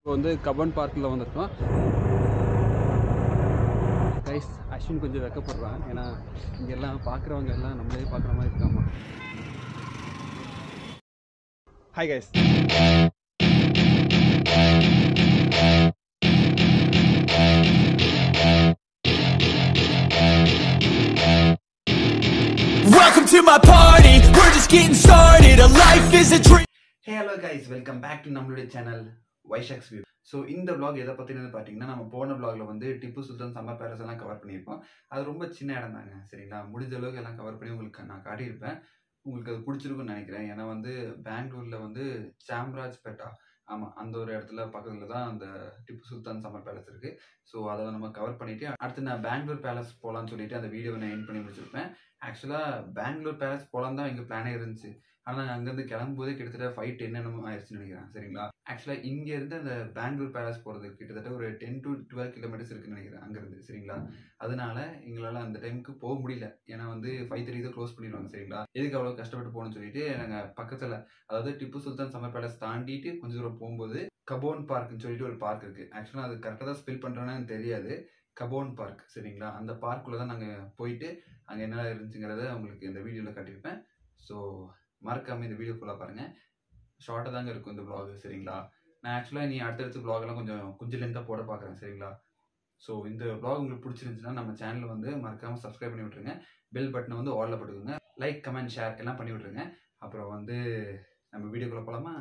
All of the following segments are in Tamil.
இப்போ வந்து கபன் பார்க்கில் வந்திருக்கோம் கைஸ் அஸ்வின் கொஞ்சம் வெக்கப்படுறான் ஏன்னா இங்க எல்லாம் பார்க்குறவங்க எல்லாம் நம்மளே பார்க்குற மாதிரி இருக்காமா hi guys Welcome to my party. We're just getting started. A life is a dream. Hey hello guys welcome back to நம்மளுடைய சேனல் வைஷாக்ஸ் வியூ ஸோ இந்த vlog எதை பற்றினது பார்த்தீங்கன்னா நம்ம போன vlogல வந்து டிப்பு சுல்தான் சம்மர் பேலஸ் எல்லாம் கவர் பண்ணியிருப்போம் அது ரொம்ப சின்ன இடம் தாங்க சரிங்களா முடிஞ்ச அளவுக்கு எல்லாம் கவர் பண்ணி உங்களுக்கு நான் காட்டியிருப்பேன் உங்களுக்கு அது பிடிச்சிருக்குன்னு நினைக்கிறேன் ஏன்னா வந்து பெங்களூரில் வந்து சாம்ராஜ் பெட்டா ஆமாம் அந்த ஒரு இடத்துல பக்கத்தில் தான் அந்த டிப்பு சுல்தான் சம்மர் பேலஸ் இருக்குது ஸோ அதை நம்ம கவர் பண்ணிவிட்டு அடுத்து நான் பெங்களூர் பேலஸ் போகலான்னு சொல்லிட்டு அந்த வீடியோவை நான் என் பண்ணி முடிச்சிருப்பேன் ஆக்சுவலாக பெங்களூர் பேலஸ் போகலான்னு தான் எங்கள் பிளானே இருந்துச்சு ஆனால் நாங்கள் அங்கேருந்து கிளம்பும்போதே கிட்டத்தட்ட ஃபைவ் டென் என்னமோ ஆயிடுச்சுன்னு நினைக்கிறேன் சரிங்களா ஆக்சுவலாக இங்கேருந்து அந்த பெங்களூர் பேலஸ் போகிறது கிட்டத்தட்ட ஒரு டென் டு டுவெல் கிலோமீட்டர்ஸ் இருக்குன்னு நினைக்கிறேன் அங்கேருந்து சரிங்களா அதனால எங்களால் அந்த டைமுக்கு போக முடியல ஏன்னா வந்து ஃபைவ் த்ரீ தான் க்ளோஸ் பண்ணிடுவாங்க சரிங்களா எதுக்கு அவ்வளோ கஷ்டப்பட்டு போகணும்னு சொல்லிட்டு நாங்கள் பக்கத்தில் அதாவது டிப்பு சுல்தான் சம்மர் பேலஸ் தாண்டிட்டு கொஞ்சம் தூரம் போகும்போது கபோன் பார்க்னு சொல்லிட்டு ஒரு பார்க் இருக்குது ஆக்சுவலாக அது கரெக்டாக தான் ஸ்பெல் பண்ணுறேன்னு எனக்கு தெரியாது கபோன் பார்க் சரிங்களா அந்த பார்க்குள்ளே தான் நாங்கள் போயிட்டு அங்கே என்ன இருந்துச்சுங்கிறத உங்களுக்கு இந்த வீடியோவில் காட்டியிருப்பேன் ஸோ மறக்காமல் இந்த வீடியோ ஃபுல்லாக பாருங்கள் ஷார்ட்டாக தாங்க இருக்கும் இந்த vlog சரிங்களா நான் ஆக்சுவலாக நீ அடுத்தடுத்த vlog எல்லாம் கொஞ்சம் கொஞ்சம் லென்த்தாக போட பார்க்குறேன் சரிங்களா ஸோ இந்த vlog உங்களுக்கு பிடிச்சிருந்துச்சுன்னா நம்ம சேனலை வந்து மறக்காமல் சப்ஸ்கிரைப் பண்ணி விட்ருங்க பெல் பட்டனை வந்து ஆலில் போட்டுக்கோங்க லைக் கமெண்ட் ஷேர் எல்லாம் பண்ணி விட்ருங்க அப்புறம் வந்து நம்ம வீடியோக்குள்ளே போகலாமா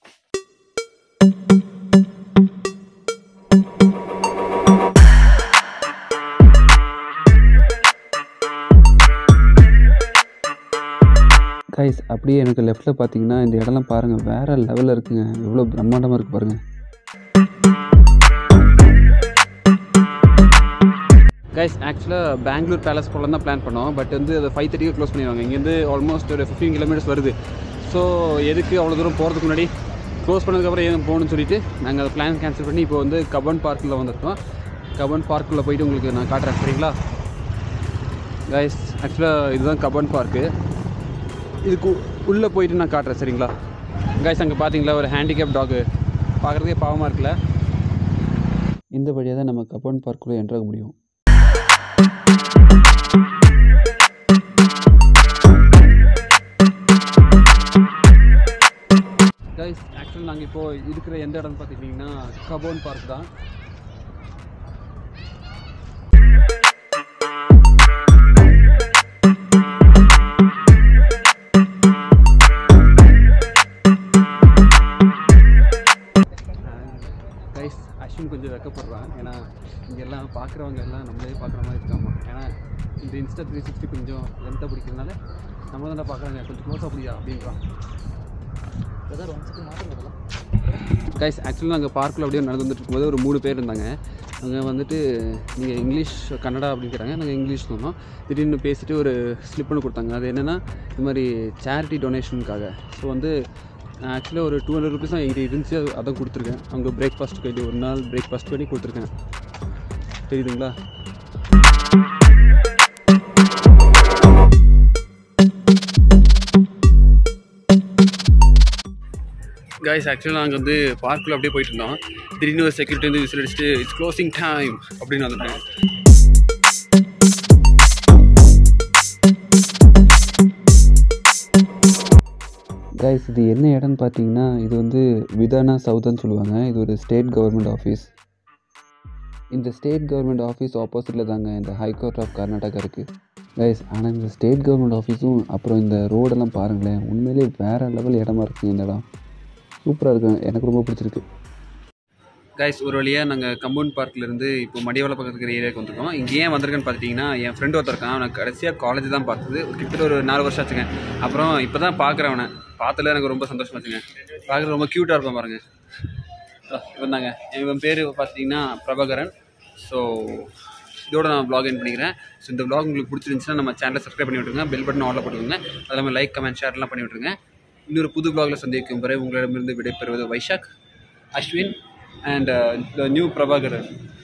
கைஸ் அப்படியே எனக்கு லெஃப்ட்டில் பார்த்தீங்கன்னா இந்த இடம்லாம் பாருங்கள் வேறு லெவலில் இருக்குங்க எவ்வளோ பிரம்மாண்டமாக இருக்குது பாருங்கள் கைஸ் ஆக்சுவலாக பெங்களூர் பேலஸ் போகலாம் தான் பிளான் பண்ணோம் பட் வந்து அதை ஃபைவ் தேர்ட்டிக்கு க்ளோஸ் பண்ணிடுவாங்க இங்கேருந்து ஆல்மோஸ்ட் ஒரு ஃபிஃப்டீன் கிலோமீட்டர்ஸ் வருது ஸோ எதுக்கு அவ்வளோ தூரம் போகிறதுக்கு முன்னாடி க்ளோஸ் பண்ணதுக்கப்புறம் ஏன் போகணும்னு சொல்லிட்டு நாங்கள் அதை பிளான் கேன்சல் பண்ணி இப்போ வந்து கபன் பார்க்கில் வந்திருக்கோம் கபன் பார்க்குள்ளே போயிட்டு உங்களுக்கு நான் காட்டுறேன் சரிங்களா கைஸ் ஆக்சுவலாக இதுதான் கபன் பார்க்கு இதுக்கு உள்ளே போயிட்டு நான் காட்டுறேன் சரிங்களா கைஸ் அங்கே பார்த்தீங்களா ஒரு ஹேண்டிகேப் டாகு பார்க்குறதுக்கே பாவமாக இருக்குல்ல இந்த வழியாக தான் நம்ம கபன் பார்க்குள்ளே என்ட்ராக முடியும் கைஸ் ஆக்சுவலாக நாங்கள் இப்போது இருக்கிற எந்த இடம்னு பார்த்துக்கிட்டிங்கன்னா கபோன் பார்க் தான் கைஸ் அஸ்வின் கொஞ்சம் வெக்கப்படுறான் ஏன்னா இங்க எல்லாம் பார்க்குறவங்க எல்லாம் நம்மளே பார்க்குற மாதிரி இருக்காமா ஏன்னா இந்த இன்ஸ்டா த்ரீ சிக்ஸ்டி கொஞ்சம் லென்த்தாக பிடிக்கிறதுனால நம்ம தான் பார்க்குறாங்க கொஞ்சம் க்ளோஸாக பிடிக்கா அப்படின்றான் கைஸ் ஆக்சுவலாக நாங்கள் பார்க்கில் அப்படியே நடந்து வந்துட்டு இருக்கும்போது ஒரு மூணு பேர் இருந்தாங்க அவங்க வந்துட்டு நீங்கள் இங்கிலீஷ் கன்னடா அப்படிங்கிறாங்க நாங்கள் இங்கிலீஷ் சொன்னோம் திடீர்னு பேசிட்டு ஒரு ஸ்லிப் பண்ணி கொடுத்தாங்க அது என்னென்னா இது மாதிரி சேரிட்டி டொனேஷனுக்காக ஸோ வந்து ஆக்சுவலாக ஒரு டூ ஹண்ட்ரட் ருபீஸ் தான் எங்கிட்ட இருந்துச்சு அது அதான் கொடுத்துருக்கேன் அவங்க பிரேக்ஃபாஸ்ட்டுக்கு இது ஒரு நாள் பிரேக்ஃபாஸ்ட் பண்ணி கொடுத்துருக்கேன் தெரியுதுங்களா கைஸ் ஆக்சுவலாக நாங்கள் வந்து பார்க்கில் அப்படியே போயிட்டு இருந்தோம் திடீர்னு ஒரு செக்யூரிட்டி வந்து விசில் அடிச்சுட்டு இட்ஸ் க்ளோசிங் டைம் அப்படின்னு வந்துட்டேன் கைஸ் இது என்ன இடம்னு பார்த்தீங்கன்னா இது வந்து விதானா சவுத்னு சொல்லுவாங்க இது ஒரு ஸ்டேட் கவர்மெண்ட் ஆஃபீஸ் இந்த ஸ்டேட் கவர்மெண்ட் ஆஃபீஸ் ஆப்போசிட்டில் தாங்க இந்த ஹைகோர்ட் ஆஃப் கர்நாடகா இருக்குது கைஸ் ஆனால் இந்த ஸ்டேட் கவர்மெண்ட் ஆஃபீஸும் அப்புறம் இந்த ரோடெல்லாம் பாருங்களேன் உண்மையிலேயே வேறு லெவல் இடமா இருக்குங்க இந்த இடம் சூப்பராக இருக்கு எனக்கு ரொம்ப பிடிச்சிருக்கு கைஸ் ஒரு வழியாக நாங்கள் கம்பவுண்ட் பார்க்லேருந்து இப்போ மடிவாள பக்கத்து இருக்கிற ஏரியாவுக்கு வந்திருக்கோம் இங்கே ஏன் வந்திருக்கேன்னு பார்த்துட்டிங்கன்னா என் ஃப்ரெண்டு ஒருத்தர் இருக்கான் அவனை கடைசியாக காலேஜ் தான் பார்த்தது கிட்டத்தட்ட ஒரு நாலு வருஷம் ஆச்சுங்க அப்புறம் இப்போ தான் பார்க்குறேன் அவனை பார்த்ததுல எனக்கு ரொம்ப சந்தோஷமாச்சுங்க பார்க்குறது ரொம்ப க்யூட்டாக இருப்பான் பாருங்க இவன் தாங்க இவன் பேர் பார்த்துட்டிங்கன்னா பிரபாகரன் ஸோ இதோட நான் vlog என் பண்ணிக்கிறேன் ஸோ இந்த vlog உங்களுக்கு பிடிச்சிருந்துச்சுன்னா நம்ம சேனலை சப்ஸ்கிரைப் பண்ணி விட்டுருங்க பெல் பட்டன் ஆலில் போட்டுக்கோங்க அது இல்லாமல் லைக் கமெண்ட் ஷேர்லாம் பண்ணி விட்டுருங்க இன்னொரு புது vlogல சந்திக்கும் வரை உங்களிடமிருந்து விடைபெறுவது Vaishak Ashwin and the new Prabhakaran